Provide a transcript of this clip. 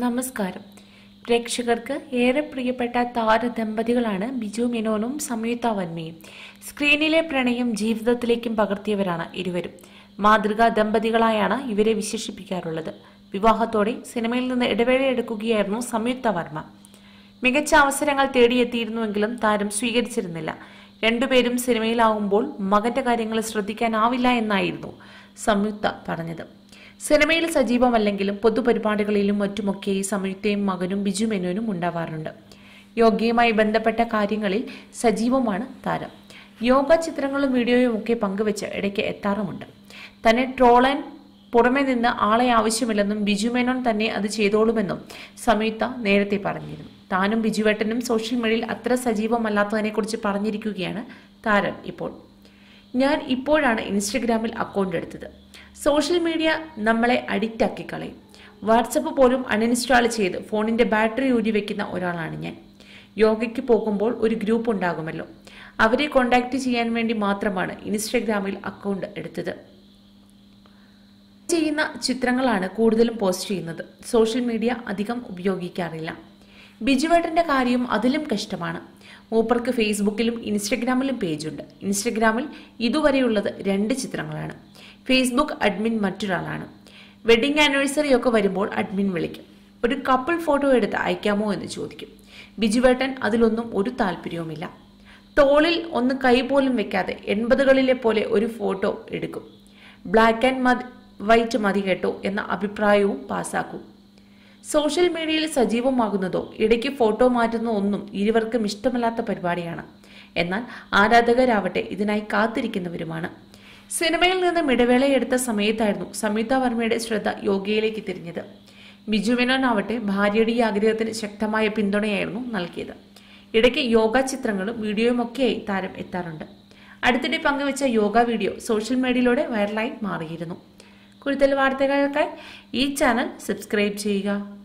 നമസ്കാരം പ്രേക്ഷകർക്ക് ഏറെ പ്രിയപ്പെട്ട താരദമ്പതികളാണ് ബിജു മേനോനും സംയുക്ത വർമ്മയും സ്ക്രീനിലെ പ്രണയം ജീവിതത്തിലേക്കും പകർത്തിയവരാണ് ഇരുവരും മാതൃകാ ദമ്പതികളായാണ് ഇവരെ വിശേഷിപ്പിക്കാറുള്ളത് വിവാഹത്തോടെ സിനിമയിൽ നിന്ന് ഇടവേളയെടുക്കുകയായിരുന്നു സംയുക്ത വർമ്മ മികച്ച അവസരങ്ങൾ തേടിയെത്തിയിരുന്നുവെങ്കിലും താരം സ്വീകരിച്ചിരുന്നില്ല രണ്ടുപേരും സിനിമയിലാവുമ്പോൾ മകന്റെ കാര്യങ്ങൾ ശ്രദ്ധിക്കാനാവില്ല എന്നായിരുന്നു സംയുക്ത പറഞ്ഞത് സിനിമയിൽ സജീവമല്ലെങ്കിലും പൊതുപരിപാടികളിലും മറ്റുമൊക്കെ ഈ സംയുക്തയും മകനും ബിജു മേനോനും ഉണ്ടാവാറുണ്ട് യോഗയുമായി ബന്ധപ്പെട്ട കാര്യങ്ങളിൽ സജീവമാണ് താരം യോഗ ചിത്രങ്ങളും വീഡിയോയും ഒക്കെ പങ്കുവെച്ച് ഇടയ്ക്ക് എത്താറുമുണ്ട് തന്നെ ട്രോളാൻ പുറമെ നിന്ന് ആളെ ആവശ്യമില്ലെന്നും ബിജു മേനോൻ തന്നെ അത് ചെയ്തോളുമെന്നും സംയുക്ത നേരത്തെ പറഞ്ഞിരുന്നു താനും ബിജുവേട്ടനും സോഷ്യൽ മീഡിയയിൽ അത്ര സജീവമല്ലാത്തതിനെക്കുറിച്ച് പറഞ്ഞിരിക്കുകയാണ് താരം ഇപ്പോൾ ഞാൻ ഇപ്പോഴാണ് ഇൻസ്റ്റഗ്രാമിൽ അക്കൗണ്ട് എടുത്തത് സോഷ്യൽ മീഡിയ നമ്മളെ അഡിക്റ്റ് ആക്കി കളയും വാട്സപ്പ് പോലും അൺഇൻസ്റ്റാൾ ചെയ്ത് ഫോണിന്റെ ബാറ്ററി ഊരി വെക്കുന്ന ഒരാളാണ് ഞാൻ യോഗയ്ക്ക് പോകുമ്പോൾ ഒരു ഗ്രൂപ്പ് ഉണ്ടാകുമല്ലോ അവരെ കോണ്ടാക്ട് ചെയ്യാൻ വേണ്ടി മാത്രമാണ് ഇൻസ്റ്റഗ്രാമിൽ അക്കൗണ്ട് എടുത്തത് ചെയ്യുന്ന ചിത്രങ്ങളാണ് കൂടുതലും പോസ്റ്റ് ചെയ്യുന്നത് സോഷ്യൽ മീഡിയ അധികം ഉപയോഗിക്കാറില്ല ബിജുവേട്ടന്റെ കാര്യം അതിലും കഷ്ടമാണ് മൂപ്പർക്ക് ഫേസ്ബുക്കിലും ഇൻസ്റ്റഗ്രാമിലും പേജുണ്ട് ഇൻസ്റ്റഗ്രാമിൽ ഇതുവരെയുള്ളത് രണ്ട് ചിത്രങ്ങളാണ് ഫേസ്ബുക്ക് അഡ്മിൻ മറ്റൊരാളാണ് വെഡിങ് ആനിവേഴ്സറി ഒക്കെ വരുമ്പോൾ അഡ്മിൻ വിളിക്കും ഒരു കപ്പിൾ ഫോട്ടോ എടുത്ത് അയക്കാമോ എന്ന് ചോദിക്കും ബിജുവേട്ടൻ അതിലൊന്നും ഒരു താല്പര്യവുമില്ല തോളിൽ ഒന്ന് കൈ പോലും വെക്കാതെ എൺപതുകളിലെ പോലെ ഒരു ഫോട്ടോ എടുക്കും ബ്ലാക്ക് ആൻഡ് മതി വൈറ്റ് മതി കേട്ടോ എന്ന അഭിപ്രായവും പാസാക്കും സോഷ്യൽ മീഡിയയിൽ സജീവമാകുന്നതോ ഇടയ്ക്ക് ഫോട്ടോ മാറ്റുന്ന ഒന്നും ഇരുവർക്കും ഇഷ്ടമല്ലാത്ത പരിപാടിയാണ് എന്നാൽ ആരാധകരാവട്ടെ ഇതിനായി കാത്തിരിക്കുന്നവരുമാണ് സിനിമയിൽ നിന്നും ഇടവേളയെടുത്ത സമയത്തായിരുന്നു സംയുക്ത വർമ്മയുടെ ശ്രദ്ധ യോഗയിലേക്ക് തിരിഞ്ഞത് ബിജു മേനോൻ ആവട്ടെ ഭാര്യയുടെ ഈ ആഗ്രഹത്തിന് ശക്തമായ പിന്തുണയായിരുന്നു നൽകിയത് ഇടയ്ക്ക് യോഗ ചിത്രങ്ങളും വീഡിയോയും ഒക്കെയായി താരം എത്താറുണ്ട് അടുത്തിടെ പങ്കുവച്ച യോഗ വീഡിയോ സോഷ്യൽ മീഡിയയിലൂടെ വൈറലായി മാറിയിരുന്നു കൂടുതൽ വാർത്തകൾക്കായി ഈ ചാനൽ സബ്സ്ക്രൈബ് ചെയ്യുക